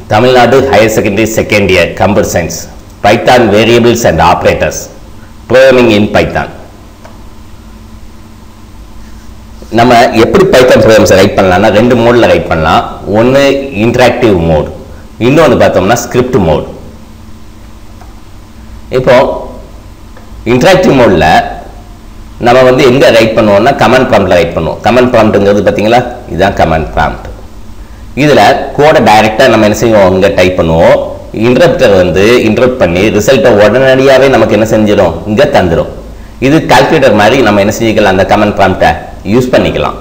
Tamil Nadu higher secondary second year computer science Python variables and operators programming in Python நம்ம எப்படி Python programs right பண்ணலாம்னா ரெண்டு மோடில் right பண்ணலாம் ஒன்று இன்டராக்டிவ் மோட் இன்னொன்று பார்த்தோம்னா ஸ்கிரிப்ட் மோட் இப்போ இன்டராக்டிவ் மோடில் நம்ம வந்து எங்கே ரைட் பண்ணுவோம்னா கமெண்ட் ப்ராம்ப்டில் ரைட் பண்ணுவோம் கமெண்ட் ப்ராம்ப்ட்டுங்கிறது பார்த்தீங்களா இதுதான் கமெண்ட் ப்ராம்ப்ட் இதில் கோடை டைரெக்டாக நம்ம என்ன செய்வோம் இங்கே டைப் பண்ணுவோம் இன்டரப்டர் வந்து இன்டரப்ட் பண்ணி ரிசல்ட்டை உடனடியாகவே நமக்கு என்ன செஞ்சிடும் இங்கே தந்துடும் இது கால்குலேட்டர் மாதிரி நம்ம என்ன செஞ்சுக்கலாம் அந்த கமெண்ட் ப்ராம்ப்டை யூஸ் பண்ணிக்கலாம்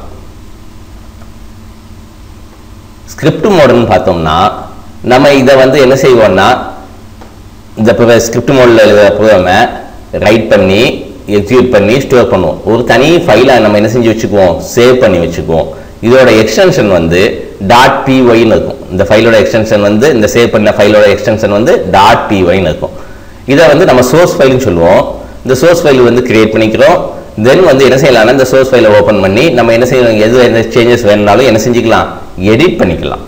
ஸ்கிரிப்ட் மோடுன்னு பார்த்தோம்னா நம்ம இதை வந்து என்ன செய்வோம்னா இந்த ஸ்கிரிப்ட் மோடில் எழுதுகிற ப்ரோக்ராமை ரைட் பண்ணி எக்ஸிக்யூட் பண்ணி ஸ்டோர் பண்ணுவோம் ஒரு தனி ஃபைலை நம்ம என்ன செஞ்சு வச்சுக்குவோம் சேவ் பண்ணி வச்சுக்குவோம் இதோட எக்ஸ்டென்ஷன் வந்து டாட் பிஒய்னு இருக்கும் இந்த ஃபைலோட எக்ஸ்டென்ஷன் வந்து இந்த சேவ் பண்ண ஃபைலோட எக்ஸ்டென்ஷன் வந்து டாட் பிஒய்னு இருக்கும் இதை வந்து நம்ம சோர்ஸ் ஃபைல்னு சொல்லுவோம் இந்த சோர்ஸ் ஃபைல் வந்து கிரியேட் பண்ணிக்கிறோம் தென் வந்து என்ன செய்யலாம்னா இந்த சோர்ஸ் ஃபைலை ஓப்பன் பண்ணி நம்ம என்ன செய்யணும் எது என்ன சேஞ்சஸ் வேணுனாலும் என்ன செஞ்சுக்கலாம் எடிட் பண்ணிக்கலாம்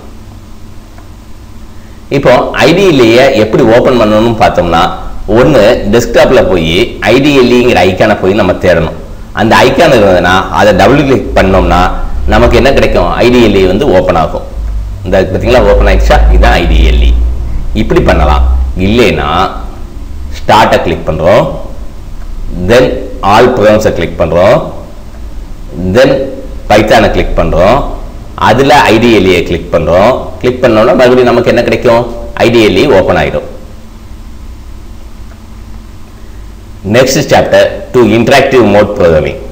இப்போ ஐடியிலேயே எப்படி ஓப்பன் பண்ணணும்னு பார்த்தோம்னா ஒன்று டெஸ்க்டாப்பில் போய் ஐடிஎல்இங்கிற ஐக்கானை போய் நம்ம தேடணும் அந்த ஐக்கான் இருந்ததுன்னா அதை டபுள் கிளிக் பண்ணோம்னா நமக்கு என்ன கிடைக்கும் ஐடிஎல்இ வந்து ஓப்பன் ஆகும் இந்த பார்த்தீங்களா ஓப்பன் ஆயிடுச்சா இதுதான் ஐடிஎல்இ இப்படி பண்ணலாம் இல்லைன்னா ஸ்டார்ட்டை கிளிக் பண்ணுறோம் தென் ஆல் ப்ரோக்ராம்ஸை கிளிக் பண்ணுறோம் தென் பைத்தானை கிளிக் பண்ணுறோம் அதில் ஐடிஎல்இயை கிளிக் பண்ணுறோம் கிளிக் பண்ணோம்னா மறுபடியும் நமக்கு என்ன கிடைக்கும் ஐடிஎல்இ ஓப்பன் ஆகிடும் next chapter to interactive mode programming